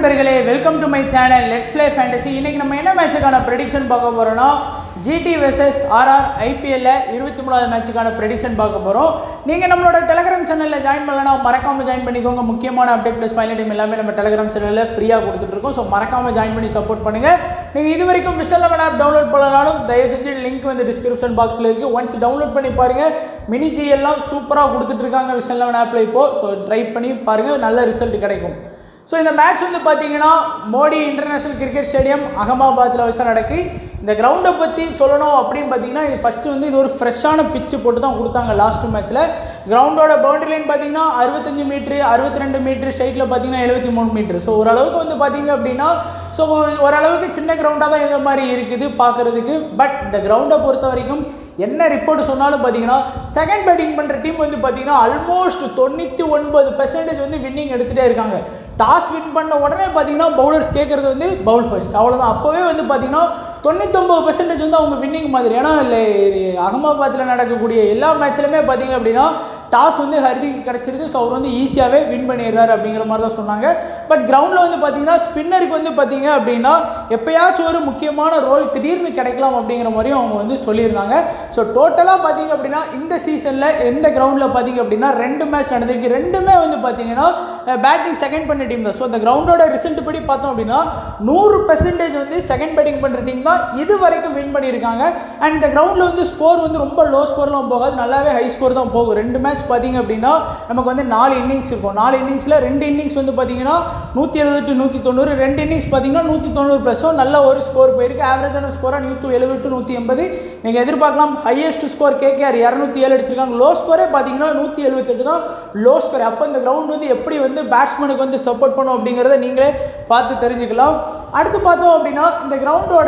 நண்பர்களே welcome to my channel let's play fantasy இன்னைக்கு நம்ம என்ன மேட்சுக்கான ப்ரெடிக்ஷன் பார்க்க போறோம்னா ஜிடி வெர்சஸ் ஆர்ஆர் ஐபிஎல்ல இருபத்தி மூணாவது மேட்சுக்கான ப்ரெடிக்ஷன் பார்க்க போறோம் நீங்க நம்மளோட டெலிகிராம் சேனல்ல ஜாயின் பண்ணலனா மறக்காம ஜாயின் பண்ணிக்கோங்க முக்கியமான அப்டேட் ப்ளஸ் ஃபைனல் டீம் எல்லாமே நம்ம டெலிகிராம் சேனல்ல ஃப்ரீயா கொடுத்துட்டு இருக்கோம் ஸோ மறக்காம ஜாயின் பண்ணி சப்போர்ட் பண்ணுங்க நீங்க இது வரைக்கும் விஷல் லெவன் ஆப் டவுன்லோட் பண்ணனாலும் தயவு செஞ்சு லிங்க் வந்து டிஸ்கிரிப்ஷன் பாக்ஸ்ல இருக்கு ஒன்ஸ் டவுன்லோட் பண்ணி பாருங்க மினி ஜி எல்லாம் சூப்பரா கொடுத்துட்டு இருக்காங்க விஷல் லெவன் ஆப்ல இப்போ ஸோ ட்ரை பண்ணி பாருங்க நல்ல ரிசல்ட் கிடைக்கும் ஸோ இந்த மேட்ச் வந்து பார்த்தீங்கன்னா மோடி இன்டர்நேஷனல் கிரிக்கெட் ஸ்டேடியம் அகமதாபாத்தில் வச்சு நடக்கு இந்த கிரவுண்டை பற்றி சொல்லணும் அப்படின்னு பார்த்தீங்கன்னா ஃபஸ்ட்டு வந்து இது ஒரு ஃப்ரெஷ்ஷான பிச்சு போட்டு தான் கொடுத்தாங்க லாஸ்ட் மேட்ச்சில் கிரவுண்டோட பவுண்டரி லைன் பார்த்தீங்கன்னா அறுபத்தஞ்சு மீட்ரு அறுபத்தி ரெண்டு மீட்ரு ஸ்ட்ரைட்டில் பார்த்தீங்கன்னா எழுபத்தி மூணு மீட்ரு ஸோ ஓரளவுக்கு வந்து பார்த்தீங்க அப்படின்னா ஸோ ஓரளவுக்கு சின்ன கிரவுண்டாக தான் இந்த மாதிரி இருக்குது பார்க்குறதுக்கு பட் இந்த கிரவுண்டை பொறுத்த வரைக்கும் என்ன ரிப்போர்ட் சொன்னாலும் பார்த்தீங்கன்னா செகண்ட் பேட்டிங் பண்ணுற டீம் வந்து பார்த்தீங்கன்னா ஆல்மோஸ்ட் தொண்ணூற்றி ஒன்பது பெர்சன்டேஜ் வந்து வின்னிங் எடுத்துகிட்டே இருக்காங்க டாஸ் வின் பண்ண உடனே பார்த்தீங்கன்னா பவுலர்ஸ் கேட்குறது வந்து பவுல் ஃபர்ஸ்ட் அவ்வளோதான் அப்போவே வந்து பார்த்தீங்கன்னா தொண்ணூத்தொம்பது பெர்சன்டேஜ் வந்து அவங்க வின்னிங் மாதிரி ஏன்னா இல்லை அகமதாபாத்தில் நடக்கக்கூடிய எல்லா மேட்ச்லையுமே பார்த்தீங்க அப்படின்னா டாஸ் வந்து ஹர்திக்கு கிடச்சிருது ஸோ அவர் வந்து ஈஸியாகவே வின் பண்ணிடுறாரு அப்படிங்கிற மாதிரி தான் சொன்னாங்க பட் கிரவுண்டில் வந்து பார்த்தீங்கன்னா ஸ்பின்னருக்கு வந்து பார்த்தீங்க அப்படின்னா எப்பயாச்சும் ஒரு முக்கியமான ரோல் திடீர்னு கிடைக்கலாம் அப்படிங்கிற மாதிரியும் அவங்க வந்து சொல்லியிருந்தாங்க ஸோ டோட்டலாக பார்த்தீங்க அப்படின்னா இந்த சீசனில் எந்த கிரவுண்டில் பார்த்தீங்க அப்படின்னா ரெண்டு மேட்ச் நடந்திருக்கு ரெண்டுமே வந்து பார்த்தீங்கன்னா பேட்டிங் செகண்ட் பண்ண டீம் தான் ஸோ அந்த கிரவுண்டோட ரிசல்ட் படி பார்த்தோம் அப்படின்னா நூறு பெர்சன்டேஜ் வந்து செகண்ட் பேட்டிங் பண்ணுற டீம் தான் இது வரைக்கும் வின் பண்ணியிருக்காங்க அண்ட் இந்த கிரவுண்டில் வந்து ஸ்கோர் வந்து ரொம்ப லோ ஸ்கோர்லாம் போகாது நல்லாவே ஹை ஸ்கோர் தான் போகும் ரெண்டு மேட்ச் பார்த்தீங்க அப்படின்னா நமக்கு வந்து நாலு இன்னிங்ஸ் இருக்கும் நாலு இன்னிங்ஸில் ரெண்டு இன்னிங்ஸ் வந்து பார்த்தீங்கன்னா நூற்றி எழுபது நூற்றி தொண்ணூறு ரெண்டு இன்னிங்ஸ் பார்த்தீங்கன்னா நூற்றி தொண்ணூறு ப்ளஸும் நல்ல ஒரு ஸ்கோர் போயிருக்கு ஆவரேஜான ஸ்கோராக நூற்றி எழுபது நூற்றி எண்பது நீங்கள் எதிர்பார்க்கலாம் ஹையஸ்ட் ஸ்கோர் கேகேஆர் இரநூத்தி ஏழு அடிச்சிருக்காங்க லோ ஸ்கோரே பார்த்தீங்கன்னா நூற்றி எழுபத்தெட்டு தான் லோ ஸ்கோர் அப்போ இந்த கிரவுண்ட் வந்து எப்படி வந்து பேட்ஸ்மேனுக்கு வந்து சப்போர்ட் பண்ணும் அப்படிங்கிறத நீங்களே பார்த்து தெரிஞ்சுக்கலாம் அடுத்து பார்த்தோம் அப்படின்னா இந்த கிரவுண்டோட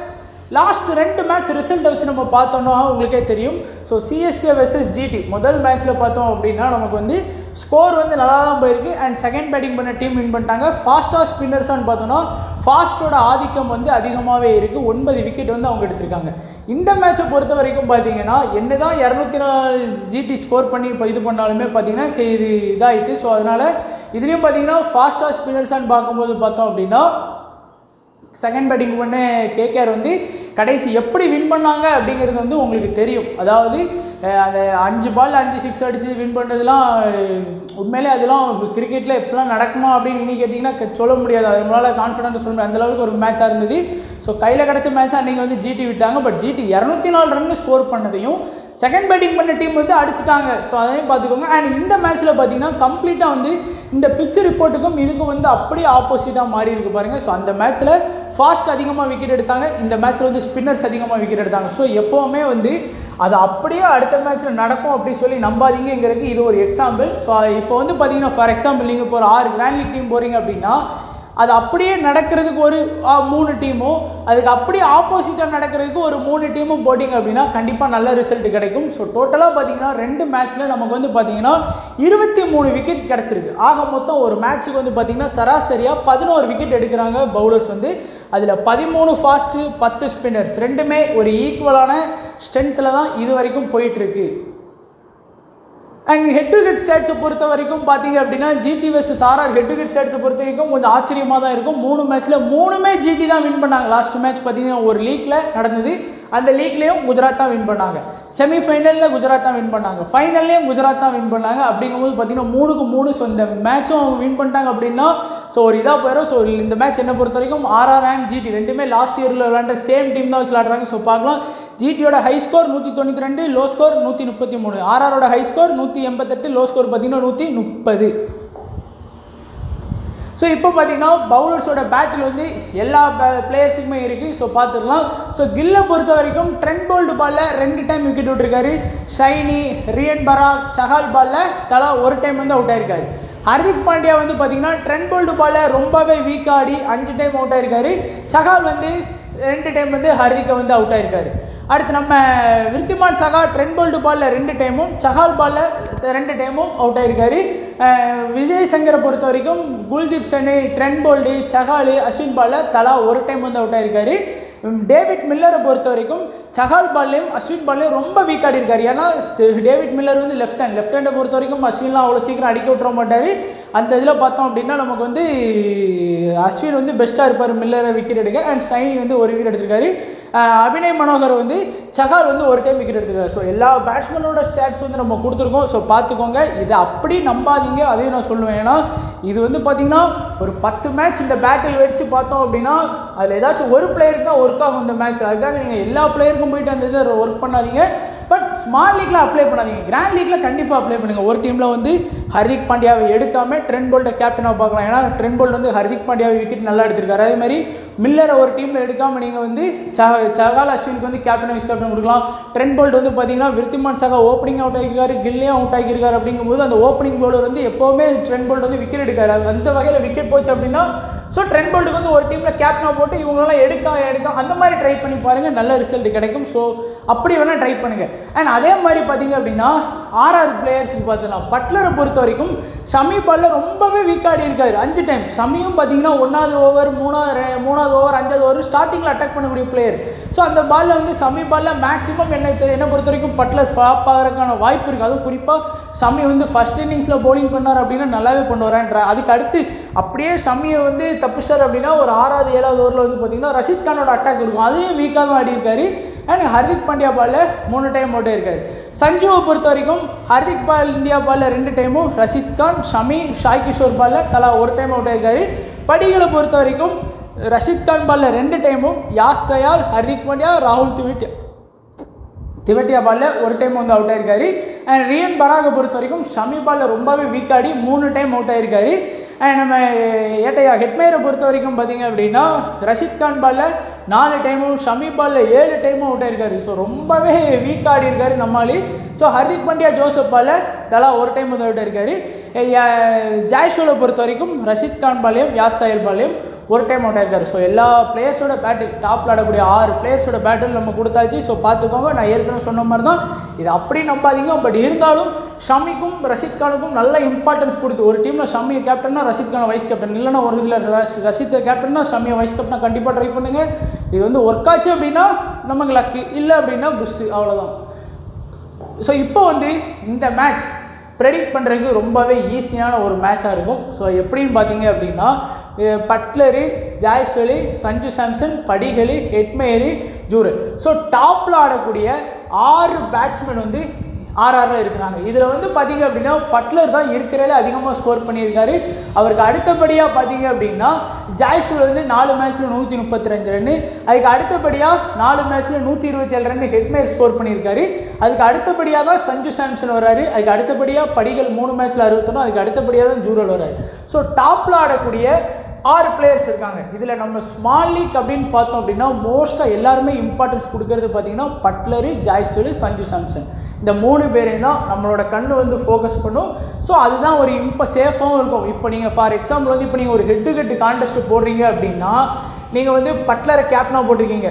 லாஸ்ட் ரெண்டு மேட்ச் ரிசல்ட்டை வச்சு நம்ம பார்த்தோம்னா உங்களுக்கே தெரியும் ஸோ சிஎஸ்கே வெர்சஸ் ஜிடி முதல் மேட்ச்சில் பார்த்தோம் அப்படின்னா நமக்கு வந்து ஸ்கோர் வந்து நல்லா தான் போயிருக்கு அண்ட் செகண்ட் பேட்டிங் பண்ண டீம் வின் பண்ணிட்டாங்க ஃபாஸ்ட்டாக ஸ்பின்னர்ஸான்னு பார்த்தோன்னா ஃபாஸ்ட்டோட ஆதிக்கம் வந்து அதிகமாகவே இருக்குது ஒன்பது விக்கெட் வந்து அவங்க எடுத்திருக்காங்க இந்த மேட்சை பொறுத்த வரைக்கும் பார்த்தீங்கன்னா என்ன தான் இரநூத்தி நாலு ஜிடி ஸ்கோர் பண்ணி இப்போ இது பண்ணாலுமே பார்த்தீங்கன்னா இது இதாகிட்டு ஸோ அதனால் இதுலேயும் பார்த்தீங்கன்னா ஃபாஸ்ட்டாக ஸ்பின்னர்ஸான்னு பார்க்கும்போது பார்த்தோம் அப்படின்னா செகண்ட் பேட்டிங் பண்ண கேகேஆர் வந்து கடைசி எப்படி வின் பண்ணாங்க அப்படிங்கிறது வந்து உங்களுக்கு தெரியும் அதாவது அஹ், அந்த அஞ்சு பால் அஞ்சு சிக்ஸ் அடித்து வின் பண்ணதுலாம் அஹ், உண்மையிலே அதெல்லாம் கிரிக்கெட்டில் எப்படிலாம் நடக்குமா அப்படின்னு இனி கேட்டிங்கன்னா க- சொல்ல முடியாது அது நம்மளால் கான்ஃபிடென்ட்டாக சொல்ல முடியாது அந்த அளவுக்கு ஒரு மேட்சாக இருந்தது ஸோ கையில் கிடச்ச மேட்ச் அன்றைக்கி வந்து ஜிடி விட்டாங்க பட் ஜிடி இரநூத்தி நாலு ரன் ஸ்கோர் பண்ணதையும் செகண்ட் பேட்டிங் பண்ண டீம் வந்து அடிச்சிட்டாங்க ஸோ அதையும் பார்த்துக்கோங்க அண்ட் இந்த மேட்ச்சில் பார்த்தீங்கன்னா கம்ப்ளீட்டாக வந்து இந்த பிச் ரிப்போர்ட்டுக்கும் இதுக்கும் வந்து அப்படியே ஆப்போசிட்டாக மாறி இருக்கு பாருங்கள் ஸோ அந்த மேட்ச்சில் ஃபாஸ்ட் அதிகமாக விக்கெட் எடுத்தாங்க இந்த மேட்ச்சில் வந்து ஸ்பின்னர்ஸ் அதிகமாக விக்கெட் எடுத்தாங்க ஸோ எப்போவுமே வந்து அது அப்படியே அடுத்த மேட்ச்சில் நடக்கும் அப்படின்னு சொல்லி நம்பாதீங்கிறதுக்கு இது ஒரு எக்ஸாம்பிள் ஸோ இப்போ வந்து பார்த்தீங்கன்னா ஃபார் எக்ஸாம்பிள் நீங்கள் இப்போ ஒரு ஆறு கிராண்ட் லீக் டீம் போகிறீங்க அப்படின்னா அது அப்படியே நடக்கிறதுக்கு ஒரு ஆ, மூணு டீமும் அதுக்கு அப்படியே ஆப்போசிட்டாக நடக்கிறதுக்கு ஒரு மூணு டீமும் போட்டிங்க அப்படின்னா கண்டிப்பாக நல்ல ரிசல்ட் கிடைக்கும் ஸோ டோட்டலாக பார்த்தீங்கன்னா ரெண்டு மேட்ச்சில் நமக்கு வந்து பார்த்தீங்கன்னா இருபத்தி மூணு விக்கெட் கிடச்சிருக்கு ஆக மொத்தம் ஒரு மேட்ச்சுக்கு வந்து பார்த்தீங்கன்னா சராசரியாக பதினோரு விக்கெட் எடுக்கிறாங்க பவுலர்ஸ் வந்து அதில் பதிமூணு ஃபாஸ்ட்டு பத்து ஸ்பின்னர்ஸ் ரெண்டுமே ஒரு ஈக்குவலான ஸ்ட்ரென்த்தில் தான் இது வரைக்கும் போயிட்டுருக்கு அண்ட் ஹெட் டு ஹெட் ஸ்டாட்ஸை பொறுத்த வரைக்கும் பார்த்தீங்க அப்படின்னா GT versus RR head to head ஸ்டாட்ஸை பொறுத்த வரைக்கும் கொஞ்சம் ஆச்சரியமாக தான் இருக்கும் மூணு மேட்ச்சில் மூணுமே ஜிடி தான் வின் பண்ணாங்க லாஸ்ட் மேட்ச் பார்த்தீங்கன்னா ஒரு லீக்கில் நடந்தது அந்த லீக்லேயும் குஜராத் தான் வின் பண்ணாங்க செமிஃபைனலில் குஜராத் தான் வின் பண்ணாங்க ஃபைனல்லையும் குஜராத் தான் வின் பண்ணாங்க அப்படிங்கும்போது பார்த்தீங்கன்னா மூணுக்கு மூணு ஸோ இந்த மேட்சும் அவங்க வின் பண்ணிட்டாங்க அப்படின்னா ஸோ ஒரு இதாக போயிடும் ஸோ இந்த மேட்ச் என்னை பொறுத்த வரைக்கும் ஆர்ஆர் அண்ட் ஜிடி ரெண்டுமே லாஸ்ட் இயரில் விளையாண்ட சேம் டீம் தான் வச்சு விளையாடுறாங்க ஸோ பார்க்கலாம் ஜிடியோட ஹை ஸ்கோர் நூற்றி தொண்ணூற்றி ரெண்டு லோ ஸ்கோர் நூற்றி முப்பத்தி மூணு ஆர்ஆரோட ஹை ஸ்கோர் நூற்றி எண்பத்தெட்டு லோ ஸ்கோர் பார்த்தீங்கன்னா நூற்றி முப்பது ஸோ இப்போ பார்த்தீங்கன்னா பவுலர்ஸோட பேட்டில் வந்து எல்லா பிளேயர்ஸுக்குமே இருக்குது ஸோ பார்த்துக்கலாம் ஸோ கில்லை பொறுத்த வரைக்கும் ட்ரெண்ட் போல்டு பாலில் ரெண்டு டைம் விக்கெட் விட்டுருக்காரு ஷைனி ரியன் பராக் சஹால் பாலில் தலா ஒரு டைம் வந்து அவுட் ஆயிருக்காரு ஹர்திக் பாண்டியா வந்து பார்த்தீங்கன்னா ட்ரெண்ட் போல்டு பாலில் ரொம்பவே வீக் ஆடி அஞ்சு டைம் அவுட் ஆயிருக்காரு சஹால் வந்து ரெண்டு டைம் வந்து ஹர்திக்கை வந்து அவுட் ஆயிருக்காரு அடுத்து நம்ம விருத்திமான் சகா ட்ரெண்ட் போல்டு பாலில் ரெண்டு டைமும் சஹால் பாலில் ரெண்டு டைமும் அவுட் ஆயிருக்காரு அஹ் விஜய் சங்கரை பொறுத்த வரைக்கும் குல்தீப் சனு ட்ரெண்ட் போல்டு சஹாலு அஸ்வின் பாலில் தலா ஒரு டைம் வந்து அவுட் ஆயிருக்காரு உம், டேவிட் மில்லரை பொறுத்த வரைக்கும் சஹால் பால்லையும் அஸ்வின் பால்லையும் ரொம்ப வீக் ஆடி இருக்காரு ஏன்னா ஸ்ட- டேவிட் மில்லர் வந்து லெஃப்ட் ஹேண்ட் லெஃப்ட் ஹேண்டை பொறுத்த வரைக்கும் அஸ்வின்லாம் அவ்வளோ சீக்கிரம் அடிக்க விட்டுற மாட்டார் அந்த இதில் பார்த்தோம் அப்படின்னா நமக்கு வந்து அஸ்வின் வந்து பெஸ்ட்டாக இருப்பார் மில்லரை விக்கெட் எடுக்க அண்ட் சைனி வந்து ஒரு விக்கெட் எடுத்திருக்காரு அஹ் அபிநய் மனோகர் வந்து சகால் வந்து ஒரு டைம் விக்கெட் எடுத்துருக்காரு ஸோ எல்லா பேட்ஸ்மேனோட ஸ்டாட்ஸ் வந்து நம்ம கொடுத்துருக்கோம் ஸோ பார்த்துக்கோங்க இதை அப்படி நம்பாதீங்க அதையும் நான் சொல்லுவேன் ஏன்னா இது வந்து பார்த்தீங்கன்னா ஒரு பத்து மேட்ச் இந்த பேட்டில் வச்சு பார்த்தோம் அப்படின்னா அதில் ஏதாச்சும் ஒரு பிளேயருக்கு தான் ஒர்க் ஆகும் இந்த மேட்ச் அதுக்காக நீங்கள் எல்லா பிளேயருக்கும் போயிட்டு அந்த இதை ஒர்க் பண்ணாதீங்க பட் ஸ்மால் லீக்ல அப்ளை பண்ணாதீங்க கிராண்ட் லீக்ல கண்டிப்பாக அப்ளை பண்ணுங்க ஒரு டீமில் வந்து ஹர்திக் பாண்டியாவை எடுக்காம ட்ரெண்ட் போல்ட்டை கேப்டனாக பார்க்கலாம் ஏன்னா ட்ரெண்ட் போல்ட் வந்து ஹர்திக் பாண்டியாவை விக்கெட் நல்லா எடுத்திருக்காரு அதே மாதிரி மில்லரை ஒரு டீமில் எடுக்காம நீங்கள் வந்து ச- சகால் அஸ்வினுக்கு வந்து கேப்டன் வைஸ் கேப்டன் கொடுக்கலாம் ட்ரெண்ட் போல்ட் வந்து பார்த்தீங்கன்னா விருத்திமான் சகா ஓப்பனிங் அவுட் ஆகியிருக்காரு கில்லையும் அவுட் ஆகியிருக்காரு அப்படிங்கும்போது அந்த ஓப்பனிங் பவுலர் வந்து எப்போவுமே ட்ரெண்ட் போல்ட் வந்து விக்கெட் எடுக்காரு அது அந்த வகையில் விக்கெட் போச்சு அப்படின்னா ஸோ ட்ரெண்ட் போல்ட்டுக்கு வந்து ஒரு டீமில் கேப்டனாக போட்டு இவங்களெல்லாம் எடுக்க எடுக்க அந்த மாதிரி ட்ரை பண்ணி பாருங்கள் நல்ல ரிசல்ட் கிடைக்கும் ஸோ அப்படி வேணால் ட்ரை பண்ணுங்கள் அண்ட் அதே மாதிரி பார்த்தீங்க அப்படின்னா ஆர்ஆர் பிளேயர்ஸுக்கு பார்த்துக்கலாம் பட்லரை பொறுத்த வரைக்கும் ஷமி பால்ல ரொம்பவே வீக் ஆடி இருக்காரு அஞ்சு டைம் ஷமியும் பார்த்தீங்கன்னா ஒன்றாவது ஓவர் மூணாவது ரெ- மூணாவது ஓவர் அஞ்சாவது ஓவர் ஸ்டார்டிங்கில் அட்டாக் பண்ணக்கூடிய பிளேயர் ஸோ அந்த பால்ல வந்து ஷமி பால்ல மேக்ஸிமம் என்ன தெ- என்னை பொறுத்த வரைக்கும் பட்லர் ஃபாப் ஆகிறதுக்கான வாய்ப்பு இருக்குது அதுவும் குறிப்பாக ஷமி வந்து ஃபர்ஸ்ட் இன்னிங்ஸில் bowling பண்ணார் அப்படின்னா நல்லாவே பண்ணுவாரன்ற அதுக்கு அடுத்து அப்படியே ஷமியை வந்து தப்பிச்சார் அப்படின்னா ஒரு ஆறாவது ஏழாவது ஓவரில் வந்து பார்த்தீங்கன்னா ரஷித் கானோட அட்டாக் இருக்கும் அதுலேயும் வீக்காக தான் ஆடி இருக்காரு அண்ட் ஹர்திக் பாண்டியா பாலில் மூணு டைம் ஓட்டே இருக்காரு சஞ்சுவை பொறுத்த வரைக்கும் ஹர்திக் பால் இந்தியா பாலில் ரெண்டு டைமும் ரஷித் கான் ஷமி ஷாய் கிஷோர் பாலில் தலா ஒரு டைம் அவுட் ஆயிருக்காரு படிகளை பொறுத்த வரைக்கும் ரஷித் கான் பாலில் ரெண்டு டைமும் யாஸ் தயால் ஹர்திக் பாண்டியா ராகுல் திவிட் திவட்டியா பாலில் ஒரு டைம் வந்து அவுட் ஆயிருக்காரு அண்ட் ரியன் பராகை பொறுத்த வரைக்கும் ஷமி பாலில் ரொம்பவே வீக் ஆடி மூணு டைம் அவுட் ஆயிருக்காரு அண்ட் நம்ம ஏட்டையா ஹெட்மேரை பொறுத்த வரைக்கும் பார்த்தீங்க அப்படின்னா ரஷித் கான் பாலில் நாலு டைமும் ஷமி பாலில் ஏழு டைமும் அவுட் ஆயிருக்காரு ஸோ ரொம்பவே வீக் ஆடி இருக்காரு நம்மாலி ஸோ ஹர்திக் பாண்டியா ஜோசப் பாலில் தலா ஒரு டைம் வந்து அவுட் ஆயிருக்காரு ஜாய்ஷோலை பொறுத்த வரைக்கும் ரஷித் கான் பாலையும் யாஸ்தாயல் பாலையும் ஒரு டைம் அவுட் ஆயிருக்காரு ஸோ எல்லா பிளேயர்ஸோட பேட்டில் டாப்பில் ஆடக்கூடிய ஆறு பிளேயர்ஸோட பேட்டில் நம்ம கொடுத்தாச்சு ஸோ பார்த்துக்கோங்க நான் ஏற்கனவே சொன்ன மாதிரி தான் இது அப்படி நம்பாதீங்க பட் இருந்தாலும் ஷமிக்கும் ரஷித் கானுக்கும் நல்ல இம்பார்ட்டன்ஸ் கொடுத்து ஒரு டீமில் ஷமி கேப்டன்னா ரஷித் கான வைஸ் கேப்டன் இல்லைன்னா ஒரு இதில் ரஷித் கேப்டன்னா ஷமியை வைஸ் கேப்டனா கண்டிப்பாக ட்ரை பண்ணுங்க இது வந்து ஒர்க் ஆச்சு அப்படின்னா நமக்கு லக்கு இல்லை அப்படின்னா புஷ் அவ்வளோதான் ஸோ இப்போ வந்து இந்த மேட்ச் ப்ரெடிக்ட் பண்ணுறதுக்கு ரொம்பவே ஈஸியான ஒரு மேட்சாக இருக்கும் ஸோ எப்படின்னு பார்த்தீங்க அப்படின்னா அஹ் பட்லரு ஜாய்ஸ்வலி சஞ்சு சாம்சன் படிகளி ஹெட்மேரி ஜூரு ஸோ டாப்பில் ஆடக்கூடிய ஆறு பேட்ஸ்மேன் வந்து ஆர்ஆரில் இருக்கிறாங்க இதில் வந்து பார்த்தீங்க அப்படின்னா பட்லர் தான் இருக்கிறதுல அதிகமாக ஸ்கோர் பண்ணியிருக்காரு அவருக்கு அடுத்தபடியாக பார்த்தீங்க அப்படின்னா ஜாய்ஸ்வல் வந்து நாலு மேட்ச்சில் நூற்றி முப்பத்தி ரெண்டு ரன்னு அதுக்கு அடுத்தபடியாக நாலு மேட்ச்சில் நூற்றி இருபத்தி ஏழு ரன் ஹெட்மேர் ஸ்கோர் பண்ணியிருக்காரு அதுக்கு அடுத்தபடியாக தான் சஞ்சு சாம்சன் வராரு அதுக்கு அடுத்தபடியாக படிகள் மூணு மேட்ச்சில் அறுபத்தொன்று அதுக்கு அடுத்தபடியாக தான் ஜூரல் வராரு ஸோ டாப்பில் ஆடக்கூடிய ஆறு பிளேயர்ஸ் இருக்காங்க இதில் நம்ம ஸ்மால் லீக் அப்படின்னு பார்த்தோம் அப்படின்னா மோஸ்ட்டாக எல்லாருமே இம்பார்ட்டன்ஸ் கொடுக்கறது பார்த்தீங்கன்னா பட்லரு ஜாய்ஸ்வலு சஞ்சு சாம்சன் இந்த மூணு பேரையும் தான் நம்மளோட கண்ணு வந்து ஃபோக்கஸ் பண்ணும் ஸோ அதுதான் ஒரு இப்போ சேஃபாகவும் இருக்கும் இப்போ நீங்கள் ஃபார் எக்ஸாம்பிள் வந்து இப்போ நீங்கள் ஒரு ஹெட் டு ஹெட் கான்டெஸ்ட் போடுறீங்க அப்படின்னா நீங்கள் வந்து பட்லரை கேப்டனாக போட்டிருக்கீங்க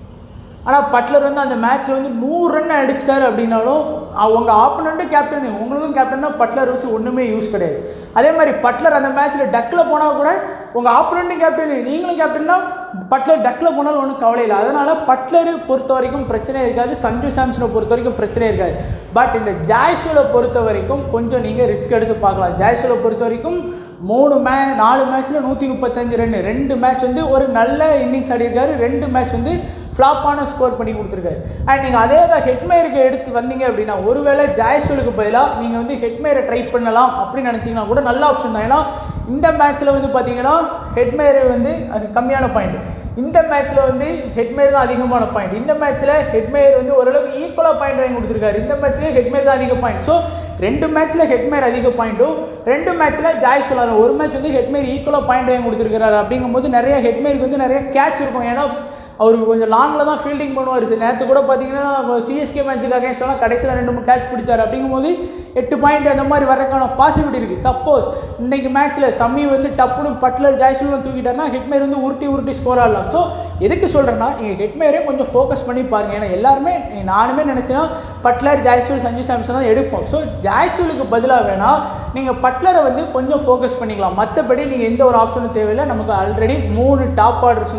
ஆனால் பட்லர் வந்து அந்த மேட்ச்சில் வந்து நூறு ரன் அடிச்சிட்டாரு அப்படின்னாலும் அவங்க ஆப்பனண்ட்டும் கேப்டன் உங்களுக்கும் கேப்டன்னா பட்லர் வச்சு ஒன்றுமே யூஸ் கிடையாது அதே மாதிரி பட்லர் அந்த மேட்ச்சில் டக்கில் போனால் கூட உங்கள் ஆப்பனண்ட்டும் கேப்டன் நீங்களும் கேப்டன்னா பட்லர் டக்கில் போனாலும் ஒன்றும் கவலை இல்லை அதனால் பட்லர் பொறுத்த வரைக்கும் பிரச்சனை இருக்காது சஞ்சு சாம்சனை பொறுத்த வரைக்கும் பிரச்சனை இருக்காது பட் இந்த ஜாய்ஸ்வலை பொறுத்த வரைக்கும் கொஞ்சம் நீங்கள் ரிஸ்க் எடுத்து பார்க்கலாம் ஜாய்ஸ்வலை பொறுத்த வரைக்கும் மூணு மே நாலு மேட்ச்சில் நூற்றி முப்பத்தஞ்சு ரன் ரெண்டு மேட்ச் வந்து ஒரு நல்ல இன்னிங்ஸ் ஆடிருக்காரு ரெண்டு மேட்ச் வந்து ஃப்ளாப்பான ஸ்கோர் பண்ணி கொடுத்துருக்காரு அண்ட் நீங்கள் அதே தான் ஹெட்மேருக்கு எடுத்து வந்தீங்க அப்படின்னா ஒருவேளை ஜாய்ஸ்வலுக்கு பதிலாக நீங்கள் வந்து ஹெட்மேரை ட்ரை பண்ணலாம் அப்படின்னு நினச்சிங்கன்னா கூட நல்ல ஆப்ஷன் தான் ஏன்னா இந்த மேட்ச்சில் வந்து பார்த்தீங்கன்னா ஹெட்மேர் வந்து அது கம்மியான பாயிண்ட் இந்த மேட்ச்சில் வந்து ஹெட்மேர் தான் அதிகமான பாயிண்ட் இந்த மேட்ச்சில் ஹெட்மேர் வந்து ஓரளவுக்கு ஈக்குவலாக பாயிண்ட் வாங்கி கொடுத்துருக்காரு இந்த மேட்ச்லேயும் ஹெட்மேர் தான் அதிக பாயிண்ட் ஸோ ரெண்டு மேட்ச்சில் ஹெட்மேர் அதிக பாயிண்ட்டும் ரெண்டு மேட்ச்சில் ஜாய் சொல்லாத ஒரு மேட்ச் வந்து ஹெட்மேர் ஈக்குவலாக பாயிண்ட் வாங்கி கொடுத்துருக்காரு அப்படிங்கும்போது நிறைய ஹெட்மேருக்கு வந்து நிறைய கேட்ச் இருக்கும் ஏன்னா அவருக்கு கொஞ்சம் லாங்கில் தான் ஃபீல்டிங் பண்ணுவார் சார் நேற்று கூட பார்த்தீங்கன்னா சிஎஸ்கே மேட்ச்சுக்கு அகேன்ஸ்டாக கடைசியில் ரெண்டு மூணு கேட்ச் பிடிச்சார் அப்படிங்கும்போது எட்டு பாயிண்ட் அந்த மாதிரி வர்றதுக்கான பாசிபிலிட்டி இருக்குது சப்போஸ் இன்னைக்கு மேட்ச்சில் சம்மி வந்து டப்புனு பட்லர் ஜாய்ஸ்வலாம் தூக்கிட்டாருன்னா ஹெட்மேர் வந்து உருட்டி உருட்டி ஸ்கோர் ஆடலாம் ஸோ எதுக்கு சொல்கிறேன்னா நீங்கள் ஹெட்மேரே கொஞ்சம் ஃபோக்கஸ் பண்ணி பாருங்கள் ஏன்னா எல்லாருமே நானுமே நினச்சேன்னா பட்லர் ஜாய்ஸ்வல் சஞ்சு சாம்சன் தான் எடுப்போம் ஸோ ஜாய்ஸ்வலுக்கு பதிலாக வேணால் நீங்கள் பட்லரை வந்து கொஞ்சம் ஃபோக்கஸ் பண்ணிக்கலாம் மற்றபடி நீங்கள் எந்த ஒரு ஆப்ஷனும் தேவையில்லை நமக்கு ஆல்ரெடி மூணு டாப் ஆர்டர்ஸ் வந்து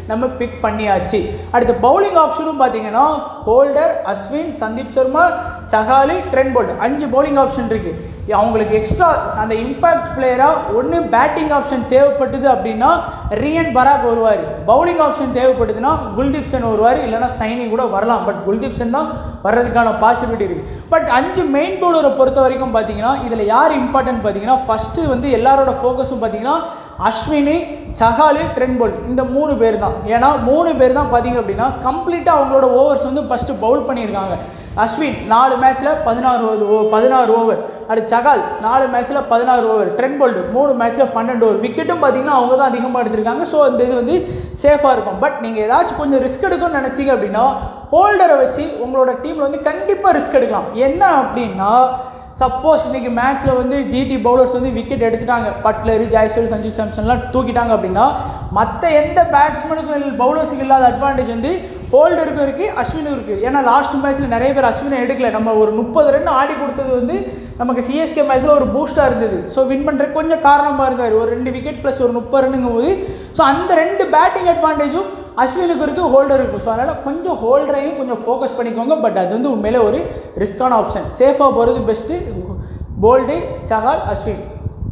நம்ம பிக் பண்ணியாச்சு அடுத்து பவுலிங் ஆப்ஷனும் பார்த்தீங்கன்னா ஹோல்டர் அஸ்வின் சந்தீப் சர்மா சகாலி ட்ரெண்ட் போல்ட் அஞ்சு பவுலிங் ஆப்ஷன் இருக்குது அவங்களுக்கு எக்ஸ்ட்ரா அந்த இம்பாக்ட் பிளேயராக ஒன்று பேட்டிங் ஆப்ஷன் தேவைப்பட்டது அப்படின்னா ரியன் பராக் வருவார் பவுலிங் ஆப்ஷன் தேவைப்படுதுன்னா குல்தீப் சென் வருவார் இல்லைனா சைனி கூட வரலாம் பட் குல்தீப் சென் தான் வர்றதுக்கான பாசிபிலிட்டி இருக்குது பட் அஞ்சு மெயின் பவுலரை பொறுத்த வரைக்கும் பார்த்தீங்கன்னா இதில் யார் இம்பார்ட்டன்ட் பார்த்தீங்கன்னா ஃபஸ்ட்டு வந்து எல்லாரோட ஃபோக்கஸும் பார்த்தீங்கன்னா அஸ்வினி சஹாலி ட்ரெண்ட் போல்ட் இந்த மூணு பேர் தான் ஏன்னா மூணு பேர் தான் பார்த்தீங்க அப்படின்னா கம்ப்ளீட்டாக அவங்களோட ஓவர்ஸ் வந்து ஃபஸ்ட்டு பவுல் பண்ணியிருக்காங்க அஸ்வின் நாலு மேட்ச்சில் பதினாறு ஓவர் பதினாறு ஓவர் அடுத்து சகால் நாலு மேட்ச்சில் பதினாறு ஓவர் ட்ரெண்ட் போல்ட் மூணு மேட்ச்சில் பன்னெண்டு ஓவர் விக்கெட்டும் பார்த்தீங்கன்னா அவங்க தான் அதிகமாக எடுத்திருக்காங்க ஸோ இந்த இது வந்து சேஃபாக இருக்கும் பட் நீங்கள் ஏதாச்சும் கொஞ்சம் ரிஸ்க் எடுக்கணும்னு நினச்சிங்க அப்படின்னா ஹோல்டரை வச்சு உங்களோட டீமில் வந்து கண்டிப்பாக ரிஸ்க் எடுக்கலாம் என்ன அப்படின்னா சப்போஸ் இன்றைக்கி மேட்ச்சில் வந்து ஜிடி பவுலர்ஸ் வந்து விக்கெட் எடுத்துட்டாங்க பட்லர் ஜெயசூர் சஞ்சு சாம்சன்லாம் தூக்கிட்டாங்க அப்படின்னா மற்ற எந்த பேட்ஸ்மேனுக்கும் பவுலர்ஸுக்கு இல்லாத அட்வான்டேஜ் வந்து ஹோல்டருக்கும் இருக்குது அஸ்வினுக்கும் இருக்குது ஏன்னா லாஸ்ட் மேட்ச்சில் நிறைய பேர் அஸ்வினை எடுக்கல நம்ம ஒரு முப்பது ரன் ஆடி கொடுத்தது வந்து நமக்கு சிஎஸ்கே மேட்ச்சில் ஒரு பூஸ்ட்டாக இருந்தது ஸோ வின் பண்ணுறதுக்கு கொஞ்சம் காரணமாக இருந்தார் ஒரு ரெண்டு விக்கெட் ப்ளஸ் ஒரு முப்பது ரன்னுங்கும் போது ஸோ அந்த ரெண்டு பேட்டிங் அட்வான்டேஜும் அஸ்வினுக்கு இருக்குது ஹோல்டர் இருக்கும் ஸோ அதனால் கொஞ்சம் ஹோல்டரையும் கொஞ்சம் ஃபோக்கஸ் பண்ணிக்கோங்க பட் அது வந்து உண்மையிலே ஒரு ரிஸ்கான ஆப்ஷன் சேஃபாக போகிறது பெஸ்ட்டு போல்டு சகால் அஸ்வின்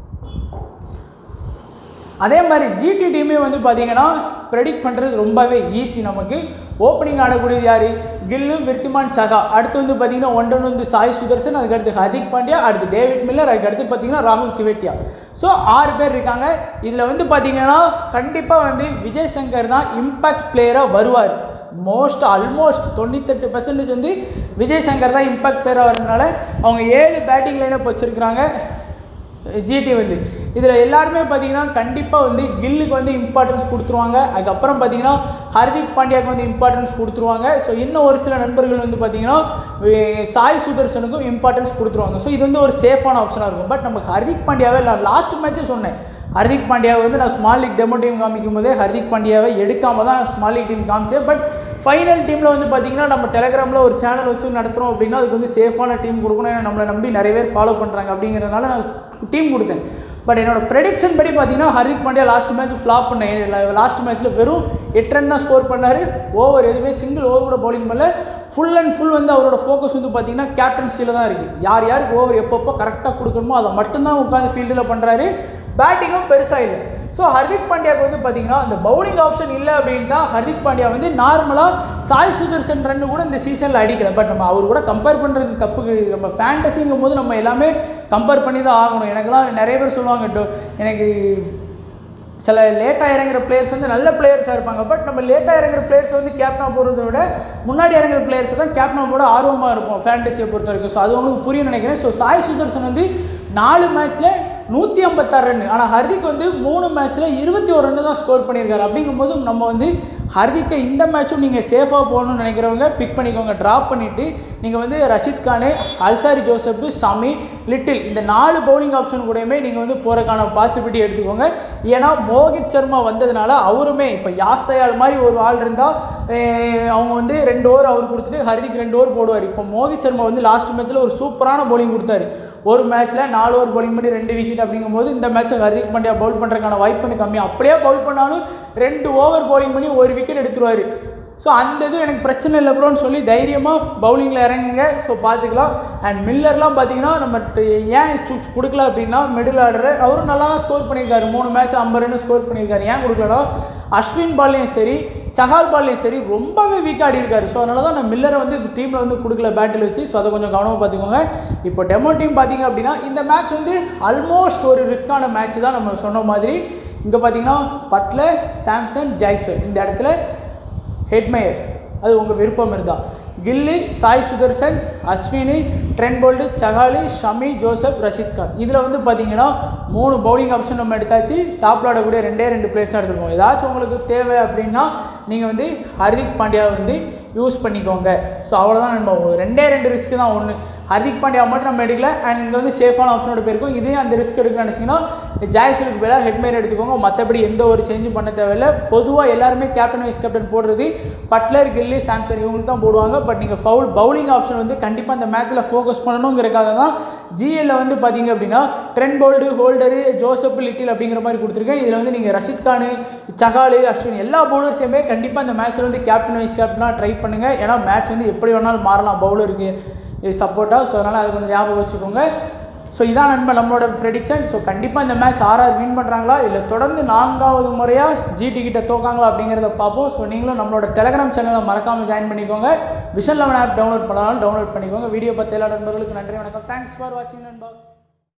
அதே மாதிரி ஜிடி டீமே வந்து பார்த்தீங்கன்னா ப்ரெடிக்ட் பண்ணுறது ரொம்பவே ஈஸி நமக்கு ஓப்பனிங் ஆடக்கூடியது யார் கில்லு விருத்திமான் சகா அடுத்து வந்து பார்த்தீங்கன்னா ஒன்றன் வந்து சாய் சுதர்சன் அதுக்கடுத்து ஹர்திக் பாண்டியா அடுத்து டேவிட் மில்லர் அதுக்கடுத்து பார்த்தீங்கன்னா ராகுல் திவேட்டியா ஸோ ஆறு பேர் இருக்காங்க இதில் வந்து பார்த்தீங்கன்னா கண்டிப்பாக வந்து விஜய் சங்கர் தான் இம்பாக்ட் பிளேயராக வருவார் மோஸ்ட் ஆல்மோஸ்ட் தொண்ணூத்தெட்டு பர்சன்டேஜ் வந்து விஜய் சங்கர் தான் இம்பாக்ட் பிளேயராக வரதுனால அவங்க ஏழு பேட்டிங் லைனப் வச்சுருக்கிறாங்க ஜிடி வந்து இதில் எல்லாருமே பார்த்தீங்கன்னா கண்டிப்பாக வந்து கில்லுக்கு வந்து இம்பார்ட்டன்ஸ் கொடுத்துருவாங்க அதுக்கப்புறம் பார்த்தீங்கன்னா ஹர்திக் பாண்டியாவுக்கு வந்து இம்பார்ட்டன்ஸ் கொடுத்துருவாங்க ஸோ இன்னும் ஒரு சில நண்பர்கள் வந்து பார்த்தீங்கன்னா வே- சாய் சுதர்சனுக்கும் இம்பார்ட்டன்ஸ் கொடுத்துருவாங்க ஸோ இது வந்து ஒரு சேஃபான ஆப்ஷனாக இருக்கும் பட் நமக்கு ஹர்திக் பாண்டியாவே நான் லாஸ்ட் மேட்ச்சே சொன்னேன் ஹர்திக் பாண்டியாவை வந்து நான் ஸ்மால் லீக் டெமோ டீம் காமிக்கும் போதே ஹர்திக் பாண்டியாவை எடுக்காம தான் நான் ஸ்மால் லீக் டீம் காமிச்சேன் பட் ஃபைனல் டீமில் வந்து பார்த்தீங்கன்னா நம்ம டெலகிராமில் ஒரு சேனல் வச்சு நடத்துகிறோம் அப்படின்னா அதுக்கு வந்து சேஃபான டீம் கொடுக்கணும் ஏன்னா நம்மளை நம்பி நிறைய பேர் ஃபாலோ பண்ணுறாங்க அப்படிங்கிறதுனால நான் டீம் கொடுத்தேன் பட் என்னோட ப்ரெடிக்ஷன் படி பார்த்தீங்கன்னா Hardik Pandya last match flop பண்ணேன் லாஸ்ட் மேட்ச்சில் வெறும் எட்டு ரன் தான் ஸ்கோர் பண்ணார் ஓவர் எதுவுமே சிங்கிள் ஓவர் கூட பவுலிங் பண்ணல ஃபுல் அண்ட் ஃபுல் வந்து அவரோட ஃபோக்கஸ் வந்து பார்த்தீங்கன்னா கேப்டன்சியில் தான் இருக்குது யார் யாருக்கு ஓவர் எப்பப்போ கரெக்டாக கொடுக்கணுமோ அதை மட்டும்தான் உட்காந்து ஃபீல்டில் பண்ணுறாரு பேட்டிங்கும் பெருசாக இல்லை ஸோ ஹர்திக் பாண்டியாவுக்கு வந்து பார்த்தீங்கன்னா அந்த பவுலிங் ஆப்ஷன் இல்லை அப்படின்ட்டா ஹர்திக் பாண்டியா வந்து நார்மலாக சாய் சுதர்சன் ரன்னு கூட இந்த சீசனில் அடிக்கல பட் நம்ம அவர் கூட கம்பேர் பண்ணுறது தப்பு கிடையாது. நம்ம ஃபேண்டசிங்கும் போது நம்ம எல்லாமே கம்பேர் பண்ணி தான் ஆகணும் எனக்குலாம் நிறைய பேர் சொல்லுவாங்க "டோ, எனக்கு சில லேட்டாக இறங்குற பிளேயர்ஸ் வந்து நல்ல பிளேயர்ஸாக இருப்பாங்க பட் நம்ம லேட்டாக இறங்குற பிளேயர்ஸ் வந்து கேப்டனாக போடுறத விட முன்னாடி இறங்குற பிளேயர்ஸ் தான் கேப்டனாக போட ஆர்வமாக இருப்போம் ஃபேண்டசியை பொறுத்த வரைக்கும் ஸோ அது உங்களுக்கு புரியும் நினைக்கிறேன் ஸோ சாய் சுதர்சன் வந்து நாலு மேட்ச்சில் நூற்றி ஐம்பத்தாறு ரன் ஆனால் ஹர்திக் வந்து மூணு மேட்ச்சில் இருபத்தி ஒரு ரன் தான் ஸ்கோர் பண்ணியிருக்காரு அப்படிங்கும்போது நம்ம வந்து ஹர்திக்கை இந்த மேட்சும் நீங்கள் சேஃபாக போகணும்னு நினைக்கிறவங்க பிக் பண்ணிக்கோங்க ட்ராப் பண்ணிவிட்டு நீங்கள் வந்து ரஷித் கானு அல்சாரி ஜோசப் சாமி லிட்டில் இந்த நாலு பவுலிங் ஆப்ஷன் கூடயுமே நீங்கள் வந்து போகிறக்கான பாசிபிலிட்டி எடுத்துக்கோங்க ஏன்னா மோகித் சர்மா வந்ததுனால அவருமே இப்போ யாஸ்தயால் மாதிரி ஒரு ஆள் இருந்தால் அவங்க வந்து ரெண்டு ஓவர் அவர் கொடுத்துட்டு ஹர்திக் ரெண்டு ஓவர் போடுவார் இப்போ மோகித் சர்மா வந்து லாஸ்ட் மேட்ச்சில் ஒரு சூப்பரான பவுலிங் கொடுத்தாரு ஒரு மேட்ச்சில் நாலு ஓவர் பவுலிங் பண்ணி ரெண்டு விக்கெட் அப்படிங்கும்போது இந்த மேட்ச்சை ஹர்திக் பாண்டியா பவுல் பண்ணுறதுக்கான வாய்ப்பு வந்து கம்மி அப்படியே பவுல் பண்ணாலும் ரெண்டு ஓவர் பவுலிங் பண்ணி ஒரு விக்கெட் எடுத்துருவார் ஸோ அந்த இது எனக்கு பிரச்சனை இல்லை ப்ரோன்னு சொல்லி தைரியமாக பவுலிங்கில் இறங்குங்க ஸோ பார்த்துக்கலாம் அண்ட் மில்லர்லாம் பார்த்தீங்கன்னா நம்ம ட- ஏன் சூஸ் கொடுக்கல அப்படின்னா மிடில் ஆர்டர் அவரும் நல்லா தான் ஸ்கோர் பண்ணியிருக்காரு மூணு மேட்ச் ஐம்பது ரன் ஸ்கோர் பண்ணியிருக்காரு ஏன் கொடுக்கலனா அஸ்வின் பால்லையும் சரி சஹால் பால்லையும் சரி ரொம்பவே வீக் ஆடி இருக்காரு ஸோ அதனால தான் நான் மில்லரை வந்து டீமில் வந்து கொடுக்கல பேட்டில் வச்சு ஸோ அதை கொஞ்சம் கவனமாக பார்த்துக்கோங்க இப்போ டெமோ டீம் பார்த்தீங்க அப்படின்னா இந்த மேட்ச் வந்து ஆல்மோஸ்ட் ஒரு ரிஸ்கான மேட்ச் தான் நம்ம சொன்ன மாதிரி இங்கே பார்த்தீங்கன்னா பட்லர் சாம்சன் ஜெய்ஸ்வர் இந்த இடத்துல ஹெட்மேயர் அது உங்கள் விருப்பம் இருந்தா கில்லி சாய் சுதர்சன் அஸ்வினி ட்ரெண்ட் போல்டு சகாலி ஷமி ஜோசப் ரஷித் கான் இதில் வந்து பார்த்தீங்கன்னா மூணு பவுலிங் ஆப்ஷன் நம்ம எடுத்தாச்சு டாப்பில் ஆடக்கூடிய ரெண்டே ரெண்டு பிளேஸ் தான் எடுத்துருக்கோம் ஏதாச்சும் உங்களுக்கு தேவை அப்படின்னா நீங்கள் வந்து ஹர்திக் பாண்டியாவை வந்து யூஸ் பண்ணிக்கோங்க ஸோ அவ்வளோதான் நம்ம ஒரு ரெண்டே ரெண்டு ரிஸ்க் தான் ஒன்று ஹர்திக் பாண்டியா மட்டும் நம்ம எடுக்கல அண்ட் இங்கே வந்து சேஃபான ஆப்ஷனோட போயிருக்கும் இதே அந்த ரிஸ்க் எடுக்க நினச்சிங்கன்னா ஜாய்சலுக்கு பதிலாக ஹெட்மேர் எடுத்துக்கோங்க மற்றபடி எந்த ஒரு சேஞ்சும் பண்ண தேவையில்லை பொதுவாக எல்லாருமே கேப்டன் வைஸ் கேப்டன் போடுறது பட்லர் கில்லி சாம்சன் இவங்களுக்கு தான் போடுவாங்க பட் நீங்கள் ஃபவுல் பவுலிங் ஆப்ஷன் வந்து கண்டிப்பாக அந்த மேட்ச்சில் ஃபோக்கஸ் பண்ணணுங்கிறதுக்காக தான் ஜிஎல்ல வந்து பார்த்தீங்க அப்படின்னா Trent Boult Holder Joseph Little அப்படிங்கிற மாதிரி கொடுத்துருக்கேன் இதில் வந்து நீங்கள் ரஷித் கானு சகாலு அஸ்வின் எல்லா பவுலர்ஸையுமே கண்டிப்பாக இந்த மேட்ச்சில் வந்து கேப்டன் வைஸ் கேப்டனாக ட்ரை பண்ணுங்கள் ஏன்னா மேட்ச் வந்து எப்படி வேணாலும் மாறலாம் பவுலருக்கு சப்போர்ட்டாக ஸோ அதனால் அது கொஞ்சம் ஞாபகம் வச்சுக்கோங்க ஸோ இதான் நண்பன் நம்மளோட ப்ரெடிக்ஷன் ஸோ கண்டிப்பாக இந்த மேட்ச் ஆர்ஆர் வின் பண்ணுறாங்களா இல்லை தொடர்ந்து நான்காவது முறையாக ஜிடி கிட்ட தோக்காங்களா அப்படிங்கிறத பார்ப்போம் ஸோ நீங்களும் நம்மளோட டெலகிராம் சேனலை மறக்காமல் ஜாயின் பண்ணிக்கோங்க விஷன் லெவன் ஆப் டவுன்லோட் பண்ணாலும் டவுன்லோட் பண்ணிக்கோங்க வீடியோ பார்த்த எல்லா நண்பர்களுக்கு நன்றி வணக்கம் தேங்க்ஸ் ஃபார் வாட்சிங் நண்பா